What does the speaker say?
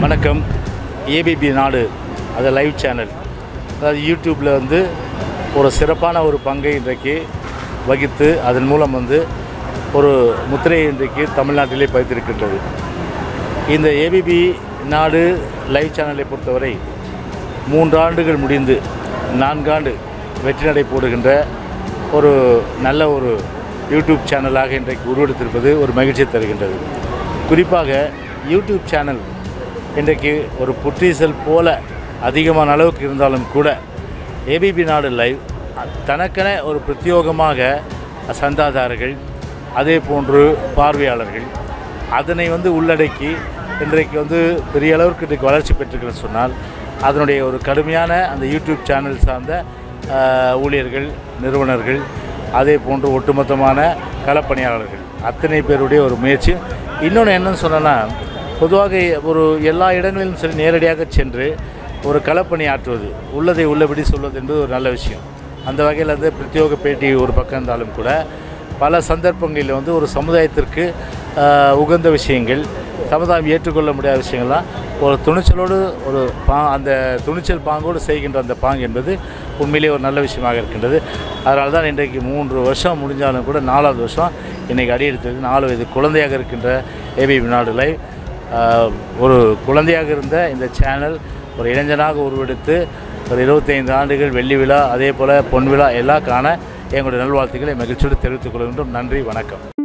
வணக்கம் ஏபிபி நாடு அது லைவ் சேனல் அதாவது யூடியூப்பில் வந்து ஒரு சிறப்பான ஒரு பங்கை இன்றைக்கு வகித்து அதன் மூலம் வந்து ஒரு முத்திரையை இன்றைக்கு தமிழ்நாட்டிலே பதித்திருக்கின்றது இந்த ஏபிபி நாடு லைவ் சேனலை பொறுத்தவரை மூன்றாண்டுகள் முடிந்து நான்காண்டு வெற்றி நடை போடுகின்ற ஒரு நல்ல ஒரு யூடியூப் சேனலாக இன்றைக்கு உருவெடுத்திருப்பது ஒரு மகிழ்ச்சியை தருகின்றது குறிப்பாக யூடியூப் சேனல் இன்றைக்கு ஒரு புற்றீசல் போல அதிகமான அளவுக்கு இருந்தாலும் கூட ஏபிபி நாடு லைவ் தனக்கென ஒரு பிரத்யோகமாக சந்தாதாரர்கள் அதே போன்று பார்வையாளர்கள் அதனை வந்து உள்ளடக்கி இன்றைக்கு வந்து பெரிய அளவிற்கு இன்றைக்கு வளர்ச்சி பெற்றிருக்குன்னு சொன்னால் அதனுடைய ஒரு கடுமையான அந்த யூடியூப் சேனல் சார்ந்த ஆஹ், ஊழியர்கள் நிறுவனர்கள் அதே போன்று ஒட்டுமொத்தமான களப்பணியாளர்கள் அத்தனை பேருடைய ஒரு முயற்சி இன்னொன்று என்னன்னு சொன்னோன்னா பொதுவாக ஒரு எல்லா இடங்களிலும் சரி நேரடியாக சென்று ஒரு களப்பணி ஆற்றுவது உள்ளதை உள்ளபடி சொல்வது என்பது ஒரு நல்ல விஷயம் அந்த வகையில் வந்து பிரத்யோக பேட்டி ஒரு பக்கம் இருந்தாலும் கூட பல சந்தர்ப்பங்களில் வந்து ஒரு சமுதாயத்திற்கு ஆஹ், உகந்த விஷயங்கள் சமுதாயம் ஏற்றுக்கொள்ள முடியாத விஷயங்கள்லாம் ஒரு துணிச்சலோடு ஒரு பா அந்த துணிச்சல் பாங்கோடு செய்கின்ற அந்த பாங்கு என்பது உண்மையிலேயே ஒரு நல்ல விஷயமாக இருக்கின்றது அதனால தான் இன்றைக்கு மூன்று வருஷம் முடிஞ்சாலும் கூட நாலாவது வருஷம் இன்றைக்கி அடியெடுத்தது நாலு வயது குழந்தையாக இருக்கின்ற ஏபிபி நாடு லைவ் ஆஹ், ஒரு குழந்தையாக இருந்த இந்த சேனல் ஒரு இளைஞனாக உருவெடுத்து ஒரு இருபத்தைந்து ஆண்டுகள் வெள்ளி விழா அதே போல் பொன் விழா எல்லாம் காண எங்களுடைய நல்வாழ்த்துக்களை மகிழ்ச்சியோடு தெரிவித்துக் கொள்கின்றோம் நன்றி வணக்கம்